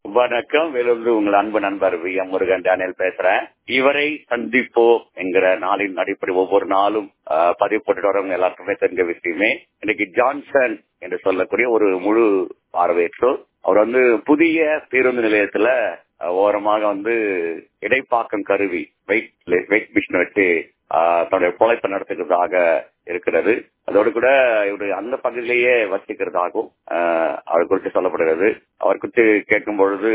வணக்கம் வேலூர்ந்து உங்கள் அன்பு நண்பர் வி எம் முருகன் டேனியல் பேசுறேன் இவரை சந்திப்போம் என்கிற நாளின் அடிப்படை ஒவ்வொரு நாளும் ஆஹ், பதிவு போட்டுட்டு வரவங்க எல்லாருக்குமே தெரிஞ்ச விஷயமே இன்னைக்கு ஜான்சன் என்று சொல்லக்கூடிய ஒரு முழு பார்வையற்றோர் அவர் வந்து புதிய பேருந்து நிலையத்துல ஆஹ், ஓரமாக வந்து இடைப்பாக்கம் கருவி வெயிட் வெயிட் மிஷின் வச்சு ஆஹ், தன்னுடைய பொழைப்பை நடத்துகிறதாக இருக்கிறது அதோடு கூட இவர் அந்த பகுதியிலேயே வசிக்கிறதாகவும் ஆஹ், அவர் குறித்து சொல்லப்படுகிறது அவர் குறித்து கேட்கும் பொழுது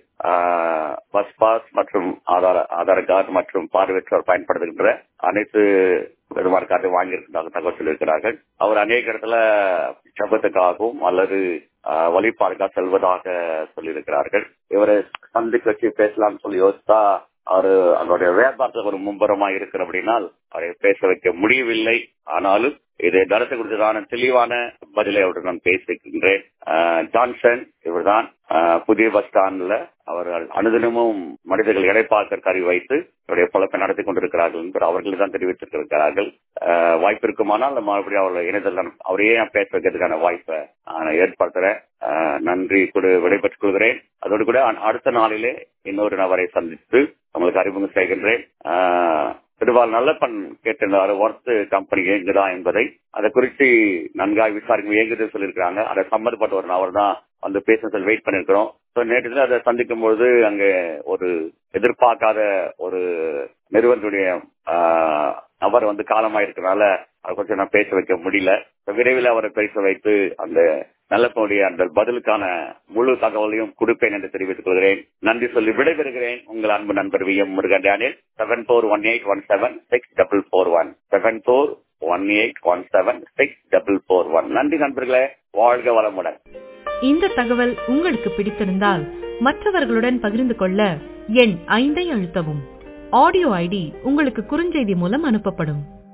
ஆஹ், பஸ் பாஸ் மற்றும் ஆதார ஆதார் கார்டு மற்றும் பார்வையற்றோர் பயன்படுத்துகின்ற அனைத்து விதமான கார்டு வாங்கியிருக்கிறதாக தகவல் சொல்லியிருக்கிறார்கள் அவர் அநேக இடத்துல சபத்துக்காகவும் அல்லது ஆஹ், வழிபாடுக்காக செல்வதாக சொல்லியிருக்கிறார்கள் இவரை சந்திக்க வச்சு பேசலாம்னு சொல்லி யோசித்தா அவரு அவருடைய வியாபாரத்தில் ஒரு மும்பரமா இருக்கிற அப்படின்னால் அவரை பேச வைக்க முடியவில்லை ஆனாலும் இதை கருத்து கொடுத்ததான தெளிவான பதிலை அவருடன் நான் பேசிக்கின்றேன் ஆஹ், ஜான்சன் இவர்தான் ஆஹ், புதிய பஸ் ஸ்டாண்ட்ல அவர்கள் அனுதினமும் மனிதர்கள் இடைப்பாக்க கருவி வைத்து அவருடைய பொழப்பை நடத்தி கொண்டிருக்கிறார்கள் என்று அவர்கள் தான் தெரிவித்திருக்கிறார்கள் ஆஹ், வாய்ப்பு இருக்குமானால் மறுபடியும் அவர்கள் இணையதள அவரையே நான் பேச வைக்கிறதுக்கான வாய்ப்பை நான் ஏற்படுத்துறேன் ஆஹ், நன்றி கூட விடைபெற்றுக் கொள்கிறேன் அதோடு கூட அ- அடுத்த நாளிலே இன்னொரு நபரை சந்தித்து உங்களுக்கு அறிமுகம் செய்கின்றேன் ஆஹ், திருவாள் நல்லப்பன் கேட்டிருந்தாரு ஒர்த் கம்பெனி இயங்குதா என்பதை அதை குறித்து நன்காய் விசாரிக்கும் இயங்குது சொல்லியிருக்காங்க அதை சம்மந்தப்பட்ட ஒரு நபர் தான் வந்து பேச சொல்லி வெயிட் பண்ணிருக்கிறோம் So, நேற்று தினம் அதை சந்திக்கும் பொழுது அங்க ஒரு எதிர்பார்க்காத ஒரு நிறுவனத்துடைய ஆஹ், நபர் வந்து காலமாயிருக்கிறனால அதை கொஞ்சம் நான் பேச வைக்க முடியல So, விரைவில் அவரை பேச வைத்து அந்த நல்லப்பனுடைய அந்த பதிலுக்கான முழு தகவலையும் கொடுப்பேன் என்று தெரிவித்துக் கொள்கிறேன் நன்றி சொல்லி விடைபெறுகிறேன் உங்கள் அன்பு நண்பர் V M Murugan Daniel seven four one eight one seven six double four one seven four one eight one seven six double four one நன்றி நண்பர்களே வாழ்க வளமுடன் இந்த தகவல் உங்களுக்கு பிடித்திருந்தால் மற்றவர்களுடன் பகிர்ந்து கொள்ள எண் ஐந்தை அழுத்தவும் ஆடியோ ஐடி உங்களுக்கு குறுஞ்செய்தி மூலம் அனுப்பப்படும்